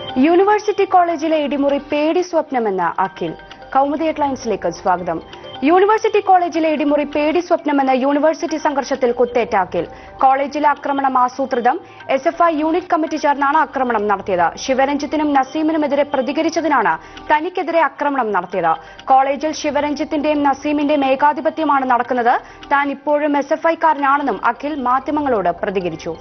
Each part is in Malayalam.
യൂണിവേഴ്സിറ്റി കോളേജിലെ ഇടിമുറി പേടി സ്വപ്നമെന്ന അഖിൽ കൗമുദി ഹെഡ്ലൈൻസിലേക്ക് സ്വാഗതം യൂണിവേഴ്സിറ്റി കോളേജിലെ ഇടിമുറി പേടി സ്വപ്നമെന്ന യൂണിവേഴ്സിറ്റി സംഘർഷത്തിൽ കുത്തേറ്റ അഖിൽ കോളേജിലെ ആക്രമണം ആസൂത്രിതം S F I unit committee ചേർന്നാണ് ആക്രമണം നടത്തിയത് ശിവരഞ്ജിത്തിനും നസീമിനുമെതിരെ പ്രതികരിച്ചതിനാണ് തനിക്കെതിരെ ആക്രമണം നടത്തിയത് കോളേജിൽ ശിവരഞ്ജിത്തിന്റെയും നസീമിന്റെയും ഏകാധിപത്യമാണ് നടക്കുന്നത് താൻ ഇപ്പോഴും എസ് എഫ് ഐക്കാരനാണെന്നും അഖിൽ മാധ്യമങ്ങളോട് പ്രതികരിച്ചു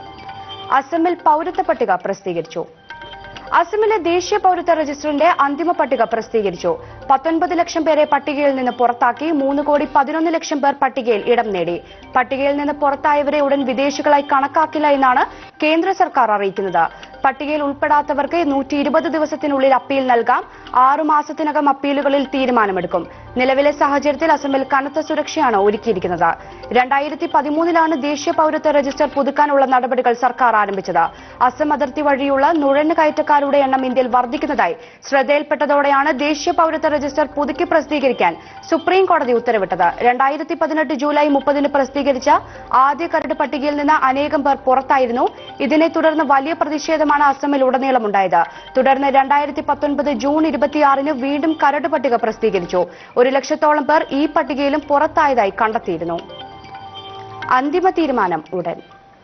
അസമിൽ പൌരത്വ പട്ടിക പ്രസിദ്ധീകരിച്ചു അസമിലെ ദേശീയ പൌരത്വ രജിസ്റ്ററിന്റെ അന്തിമ പട്ടിക പ്രസിദ്ധീകരിച്ചു പത്തൊൻപത് ലക്ഷം പേരെ പട്ടികയിൽ നിന്ന് പുറത്താക്കി മൂന്ന് കോടി പതിനൊന്ന് ലക്ഷം പേർ പട്ടികയിൽ ഇടം നേടി പട്ടികയിൽ നിന്ന് പുറത്തായവരെ ഉടൻ വിദേശികളായി കണക്കാക്കില്ല എന്നാണ് കേന്ദ്ര സർക്കാർ അറിയിക്കുന്നത് പട്ടികയിൽ ഉൾപ്പെടാത്തവർക്ക് നൂറ്റി ഇരുപത് ദിവസത്തിനുള്ളിൽ അപ്പീൽ നൽകാം ആറു മാസത്തിനകം അപ്പീലുകളിൽ തീരുമാനമെടുക്കും നിലവിലെ സാഹചര്യത്തിൽ അസമിൽ കനത്ത സുരക്ഷയാണ് ഒരുക്കിയിരിക്കുന്നത് രണ്ടായിരത്തി പതിമൂന്നിലാണ് ദേശീയ പൌരത്വ രജിസ്റ്റർ പുതുക്കാനുള്ള നടപടികൾ സർക്കാർ ആരംഭിച്ചത് അസം അതിർത്തി വഴിയുള്ള നുഴഞ്ഞു കയറ്റക്കാരുടെ എണ്ണം ഇന്ത്യയിൽ വർദ്ധിക്കുന്നതായി ശ്രദ്ധയിൽപ്പെട്ടതോടെയാണ് ദേശീയ പൌരത്വ രജിസ്റ്റർ പുതുക്കി പ്രസിദ്ധീകരിക്കാൻ സുപ്രീം കോടതി ഉത്തരവിട്ടത് രണ്ടായിരത്തി പതിനെട്ട് ജൂലൈ മുപ്പതിന് പ്രസിദ്ധീകരിച്ച ആദ്യ കരട് പട്ടികയിൽ നിന്ന് അനേകം പേർ പുറത്തായിരുന്നു ഇതിനെ തുടർന്ന് വലിയ പ്രതിഷേധമാണ് അസമിൽ ഉടനീളമുണ്ടായത് തുടർന്ന് രണ്ടായിരത്തി പത്തൊൻപത് ജൂൺ ഇരുപത്തിയാറിന് വീണ്ടും കരട് പട്ടിക പ്രസിദ്ധീകരിച്ചു ഒരു ലക്ഷത്തോളം പേർ ഈ പട്ടികയിലും പുറത്തായതായി കണ്ടെത്തിയിരുന്നു അന്തിമ തീരുമാനം ഉടൻ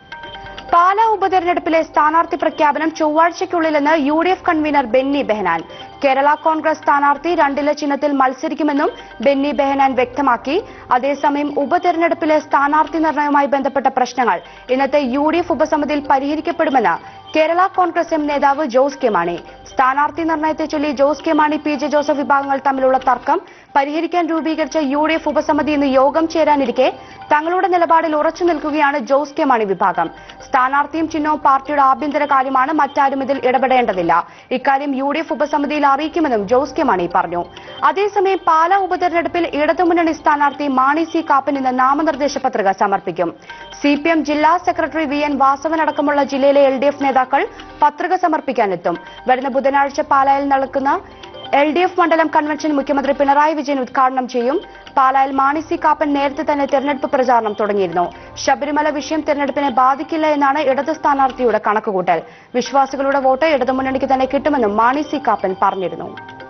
പാലാ ഉപതെരഞ്ഞെടുപ്പിലെ സ്ഥാനാർത്ഥി പ്രഖ്യാപനം ചൊവ്വാഴ്ചയ്ക്കുള്ളിലെന്ന് U D F convener Benny Behanan Kerala Congress സ്ഥാനാർത്ഥി രണ്ടില ചിഹ്നത്തിൽ മത്സരിക്കുമെന്നും ബെന്നി ബെഹനാൻ വ്യക്തമാക്കി അതേസമയം ഉപതെരഞ്ഞെടുപ്പിലെ സ്ഥാനാർത്ഥി നിർണയവുമായി ബന്ധപ്പെട്ട പ്രശ്നങ്ങൾ ഇന്നത്തെ യു ഡി എഫ് ഉപസമിതിയിൽ പരിഹരിക്കപ്പെടുമെന്ന് കേരള കോൺഗ്രസ് എം നേതാവ് ജോസ് കെ മാണി സ്ഥാനാർത്ഥി നിർണയത്തെ ചൊല്ലി Jose K Mani P J Joseph വിഭാഗങ്ങൾ തമ്മിലുള്ള തർക്കം പരിഹരിക്കാൻ രൂപീകരിച്ച യു ഡി എഫ് ഉപസമിതി ഇന്ന് യോഗം ചേരാനിരിക്കെ തങ്ങളുടെ നിലപാടിൽ ഉറച്ചു നിൽക്കുകയാണ് ജോസ് കെ മാണി വിഭാഗം സ്ഥാനാർത്ഥിയും ചിഹ്നവും പാർട്ടിയുടെ ആഭ്യന്തര കാര്യമാണ് മറ്റാരും ഇതിൽ ഇടപെടേണ്ടതില്ല ഇക്കാര്യം യു ഡി എഫ് ഉപസമിതിയിൽ അറിയിക്കുമെന്നും ജോസ് കെ മാണി പറഞ്ഞു അതേസമയം പാലാ ഉപതെരഞ്ഞെടുപ്പിൽ ഇടതുമുന്നണി സ്ഥാനാർത്ഥി മാണി സി കാപ്പൻ ഇന്ന് നാമനിർദ്ദേശ പത്രിക സമർപ്പിക്കും സി പി എം ജില്ലാ സെക്രട്ടറി വി എൻ വാസവൻ അടക്കമുള്ള ജില്ലയിലെ എൽ ഡി എഫ് നേതാക്കൾ പത്രിക സമർപ്പിക്കാനെത്തും വരുന്ന ബുധനാഴ്ച പാലായിൽ നടക്കുന്ന എൽ ഡി എഫ് മണ്ഡലം കൺവെൻഷൻ മുഖ്യമന്ത്രി പിണറായി വിജയൻ ഉദ്ഘാടനം ചെയ്യും പാലായിൽ മാണി സി കാപ്പൻ നേരത്തെ തന്നെ തെരഞ്ഞെടുപ്പ് പ്രചാരണം തുടങ്ങിയിരുന്നു ശബരിമല വിഷയം തെരഞ്ഞെടുപ്പിനെ ബാധിക്കില്ല എന്നാണ് ഇടത് സ്ഥാനാർത്ഥിയുടെ കണക്കുകൂട്ടൽ വിശ്വാസികളുടെ വോട്ട് ഇടതുമുന്നണിക്ക് തന്നെ കിട്ടുമെന്നും മാണി സി കാപ്പൻ പറഞ്ഞിരുന്നു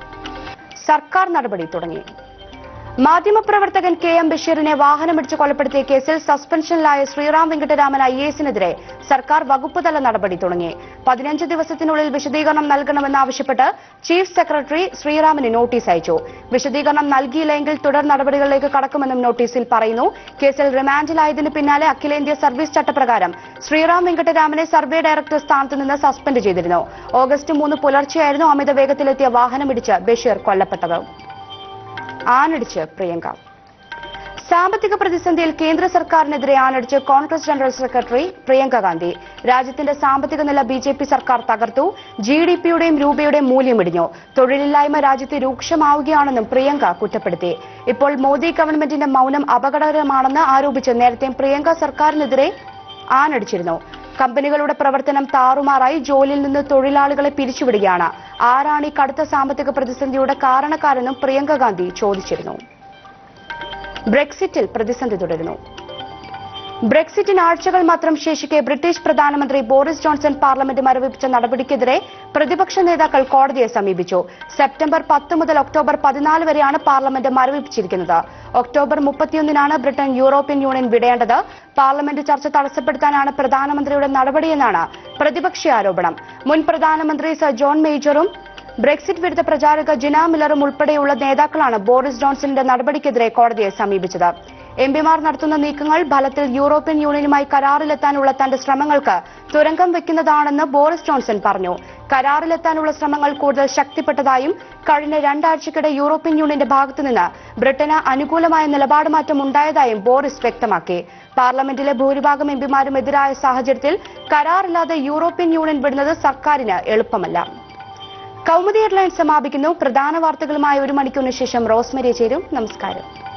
സർക്കാർ നടപടി തുടങ്ങി മാധ്യമപ്രവർത്തകൻ കെ എം ബഷീറിനെ വാഹനമിടിച്ച് കൊലപ്പെടുത്തിയ കേസിൽ സസ്പെൻഷനിലായ ശ്രീറാം വെങ്കട്ടരാമൻ ഐ എസിനെതിരെ സർക്കാർ വകുപ്പുതല നടപടി തുടങ്ങി പതിനഞ്ച് ദിവസത്തിനുള്ളിൽ വിശദീകരണം നൽകണമെന്നാവശ്യപ്പെട്ട് ചീഫ് സെക്രട്ടറി ശ്രീറാമിന് നോട്ടീസ് അയച്ചു വിശദീകരണം നൽകിയില്ലെങ്കിൽ തുടർ നടപടികളിലേക്ക് കടക്കുമെന്നും നോട്ടീസിൽ പറയുന്നു കേസിൽ റിമാൻഡിലായതിനു പിന്നാലെ അഖിലേന്ത്യാ സർവീസ് ചട്ടപ്രകാരം ശ്രീറാം വെങ്കട്ടരാമനെ സർവേ ഡയറക്ടർ സ്ഥാനത്ത് നിന്ന് സസ്പെൻഡ് ചെയ്തിരുന്നു ഓഗസ്റ്റ് മൂന്ന് പുലർച്ചെയായിരുന്നു അമിത വേഗത്തിലെത്തിയ വാഹനമിടിച്ച് ബഷീർ കൊല്ലപ്പെട്ടത് ആനടിച്ച് പ്രിയങ്ക സാമ്പത്തിക പ്രതിസന്ധിയിൽ കേന്ദ്ര സർക്കാരിനെതിരെ ആനടിച്ച് കോൺഗ്രസ് ജനറൽ സെക്രട്ടറി പ്രിയങ്ക ഗാന്ധി രാജ്യത്തിന്റെ സാമ്പത്തിക നില ബി ജെ പി സർക്കാർ തകർത്തു ജി ഡി പിയുടെയും രൂപയുടെയും മൂല്യം ഇടിഞ്ഞു തൊഴിലില്ലായ്മ രാജ്യത്ത് രൂക്ഷമാവുകയാണെന്നും പ്രിയങ്ക കുറ്റപ്പെടുത്തി ഇപ്പോൾ മോദി ഗവൺമെന്റിന്റെ മൌനം അപകടകരമാണെന്ന് ആരോപിച്ച് നേരത്തെ പ്രിയങ്ക സർക്കാരിനെതിരെ ആനടിച്ചിരുന്നു കമ്പനികളുടെ പ്രവർത്തനം താറുമാറായി ജോലിയിൽ നിന്ന് തൊഴിലാളികളെ പിരിച്ചുവിടുകയാണ് ആരാണ് ഈ കടുത്ത സാമ്പത്തിക പ്രതിസന്ധിയുടെ കാരണക്കാരെന്നും പ്രിയങ്ക ഗാന്ധി ചോദിച്ചിരുന്നു ബ്രെക്സിറ്റിൽ പ്രതിസന്ധി തുടരുന്നു ബ്രെക്സിറ്റിന് ആഴ്ചകൾ മാത്രം ശേഷിക്കെ ബ്രിട്ടീഷ് പ്രധാനമന്ത്രി ബോറിസ് ജോൺസൺ പാർലമെന്റ് മരവിപ്പിച്ച നടപടിക്കെതിരെ പ്രതിപക്ഷ നേതാക്കൾ കോടതിയെ സമീപിച്ചു സെപ്റ്റംബർ പത്ത് മുതൽ ഒക്ടോബർ പതിനാല് വരെയാണ് പാർലമെന്റ് മരവിപ്പിച്ചിരിക്കുന്നത് ഒക്ടോബർ മുപ്പത്തിയൊന്നിനാണ് ബ്രിട്ടൻ യൂറോപ്യൻ യൂണിയൻ വിടേണ്ടത് പാർലമെന്റ് ചർച്ച തടസ്സപ്പെടുത്താനാണ് പ്രധാനമന്ത്രിയുടെ നടപടിയെന്നാണ് പ്രതിപക്ഷ ആരോപണം മുൻ പ്രധാനമന്ത്രി സർ ജോൺ മേജറും ബ്രെക്സിറ്റ് വിരുദ്ധ പ്രചാരക ജിന മില്ലറും ഉൾപ്പെടെയുള്ള നേതാക്കളാണ് ബോറിസ് ജോൺസണിന്റെ നടപടിക്കെതിരെ കോടതിയെ സമീപിച്ചത് എം പിമാർ നടത്തുന്ന നീക്കങ്ങൾ ഫലത്തിൽ യൂറോപ്യൻ യൂണിയനുമായി കരാറിലെത്താനുള്ള തന്റെ ശ്രമങ്ങൾക്ക് തുരങ്കം വെക്കുന്നതാണെന്ന് ബോറിസ് ജോൺസൺ പറഞ്ഞു കരാറിലെത്താനുള്ള ശ്രമങ്ങൾ കൂടുതൽ ശക്തിപ്പെട്ടതായും കഴിഞ്ഞ രണ്ടാഴ്ചക്കിടെ യൂറോപ്യൻ യൂണിയന്റെ ഭാഗത്തുനിന്ന് ബ്രിട്ടന് അനുകൂലമായ നിലപാട് മാറ്റം ഉണ്ടായതായും ബോറിസ് വ്യക്തമാക്കി പാർലമെന്റിലെ ഭൂരിഭാഗം എംപിമാരും എതിരായ സാഹചര്യത്തിൽ കരാറില്ലാതെ യൂറോപ്യൻ യൂണിയൻ വിടുന്നത് സർക്കാരിന് എളുപ്പമല്ല കൗമുദി ഹെഡ്ലൈൻ സമാപിക്കുന്നു പ്രധാന വാർത്തകളുമായി ഒരു മണിക്കൂറിന് ശേഷം റോസ്മരി ചേരും നമസ്കാരം